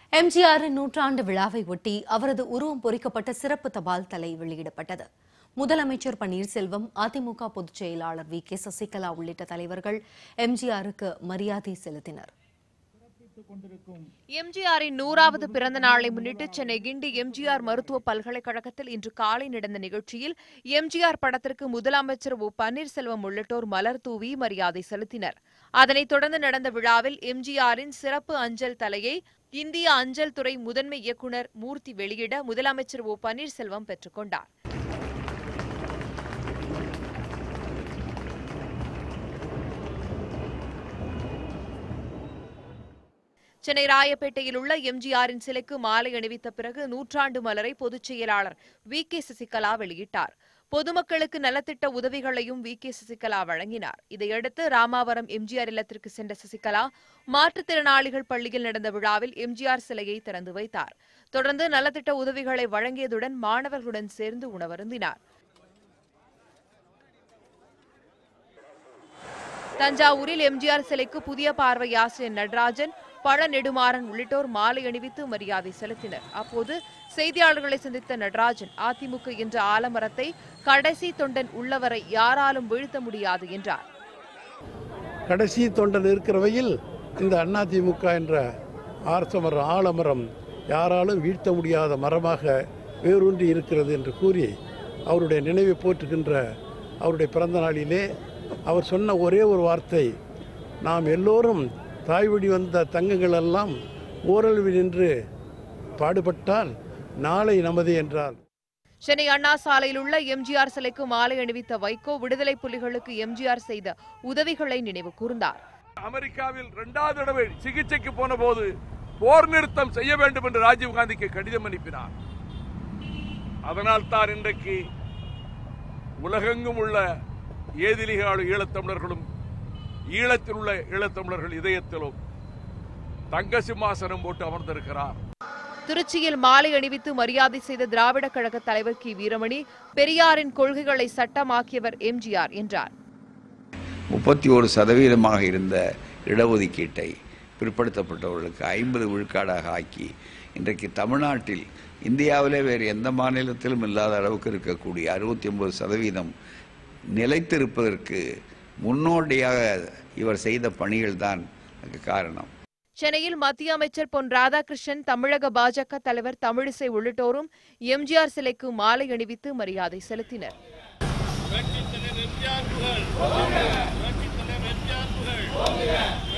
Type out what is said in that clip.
எம்ஜிஆரின் நூற்றாண்டு விழாவை ஒட்டி அவரது உருவம் பொறிக்கப்பட்ட சிறப்பு தபால் தலை வெளியிடப்பட்டது முதலமைச்சர் பன்னீர்செல்வம் அதிமுக பொதுச் செயலாளர் வி கே சசிகலா உள்ளிட்ட தலைவர்கள் எம்ஜிஆருக்கு மரியாதை செலுத்தினர் எம்ஜிஆரின் நூறாவது பிறந்த நாளை முன்னிட்டு சென்னை கிண்டி எம்ஜிஆர் மருத்துவ பல்கலைக்கழகத்தில் இன்று காலை நடந்த நிகழ்ச்சியில் எம்ஜிஆர் படத்திற்கு முதலமைச்சர் ஓ பன்னீர்செல்வம் உள்ளிட்டோர் மலர் தூவி மரியாதை செலுத்தினர் அதனைத் தொடர்ந்து நடந்த விழாவில் எம்ஜிஆரின் சிறப்பு அஞ்சல் தலையை இந்திய அஞ்சல் துறை முதன்மை இயக்குநர் மூர்த்தி வெளியிட முதலமைச்சர் ஓ பன்னீர்செல்வம் பெற்றுக் கொண்டார் சென்னை ராயப்பேட்டையில் உள்ள எம்ஜிஆரின் சிலைக்கு மாலை அணிவித்த பிறகு நூற்றாண்டு மலரை பொதுச் செயலாளர் வி கே சசிகலா வெளியிட்டார் பொதுமக்களுக்கு நலத்திட்ட உதவிகளையும் வி கே சசிகலா வழங்கினார் இதையடுத்து ராமாவரம் எம்ஜிஆர் இல்லத்திற்கு சென்ற சசிகலா மாற்றுத்திறனாளிகள் பள்ளியில் நடந்த விழாவில் எம்ஜிஆர் சிலையை திறந்து வைத்தார் தொடர்ந்து நலத்திட்ட உதவிகளை வழங்கியதுடன் மாணவர்களுடன் சேர்ந்து உணவருந்தினார் தஞ்சாவூரில் எம்ஜிஆர் சிலைக்கு புதிய பார்வை ஆசிரியர் நடராஜன் பழ நெடுமாறன் உள்ளிட்டோர் மாலை அணிவித்து மரியாதை செலுத்தினர் அப்போது செய்தியாளர்களை சந்தித்த நடராஜன் அதிமுக என்ற ஆலமரத்தை கடைசி தொண்டன் உள்ளவரை யாராலும் வீழ்த்த முடியாது என்றார் கடைசி தொண்டன் இருக்கிறவையில் இந்த அதிமுக என்ற ஆர்சமர ஆலமரம் யாராலும் வீழ்த்த முடியாத மரமாக வேரூன்றி இருக்கிறது என்று கூறி அவருடைய நினைவை போற்றுகின்ற அவருடைய பிறந்த நாளிலே அவர் சொன்ன ஒரே ஒரு வார்த்தை நாம் எல்லோரும் தாய்வழி வந்த தங்கங்கள் எல்லாம் ஓரளவில் நின்று பாடுபட்டால் நாளை நமது என்றார் சென்னை அண்ணா சாலையில் உள்ள எம்ஜிஆர் சிலைக்கு மாலை அணிவித்த வைகோ விடுதலை புலிகளுக்கு எம்ஜிஆர் செய்த உதவிகளை நினைவு கூர்ந்தார் அமெரிக்காவில் இரண்டாவது தடவை சிகிச்சைக்கு போன போது போர் நிறுத்தம் செய்ய வேண்டும் என்று ராஜீவ்காந்திக்கு கடிதம் அனுப்பினார் அதனால் தான் இன்றைக்கு உலகெங்கும் உள்ள ஏதிலிகால ஈழத்தமிழர்களும் ஈழத்தில் உள்ள ஈழத்தமிழர்கள் இதயத்திலும் தங்க சிம்மாசனம் போட்டு அமர்ந்திருக்கிறார் திருச்சியில் மாலை அணிவித்து மரியாதை செய்த திராவிட கழக தலைவர் கி வீரமணி பெரியாரின் கொள்கைகளை சட்டமாக்கியவர் எம்ஜிஆர் என்றார் முப்பத்தி ஒரு சதவீதமாக இருந்த இடஒதுக்கீட்டை பிற்படுத்தப்பட்டவர்களுக்கு ஐம்பது விழுக்காடாக ஆக்கி இன்றைக்கு தமிழ்நாட்டில் இந்தியாவிலே வேறு எந்த மாநிலத்திலும் இல்லாத அளவுக்கு இருக்கக்கூடிய அறுபத்தி ஒன்பது சதவீதம் நிலைத்திருப்பதற்கு முன்னோடியாக இவர் செய்த பணிகள் தான் காரணம் சென்னையில் மத்திய அமைச்சர் பொன் ராதாகிருஷ்ணன் தமிழக பாஜக தலைவர் தமிழிசை உள்ளிட்டோரும் எம்ஜிஆர் சிலைக்கு மாலை அணிவித்து மரியாதை செலுத்தினர் புகழ்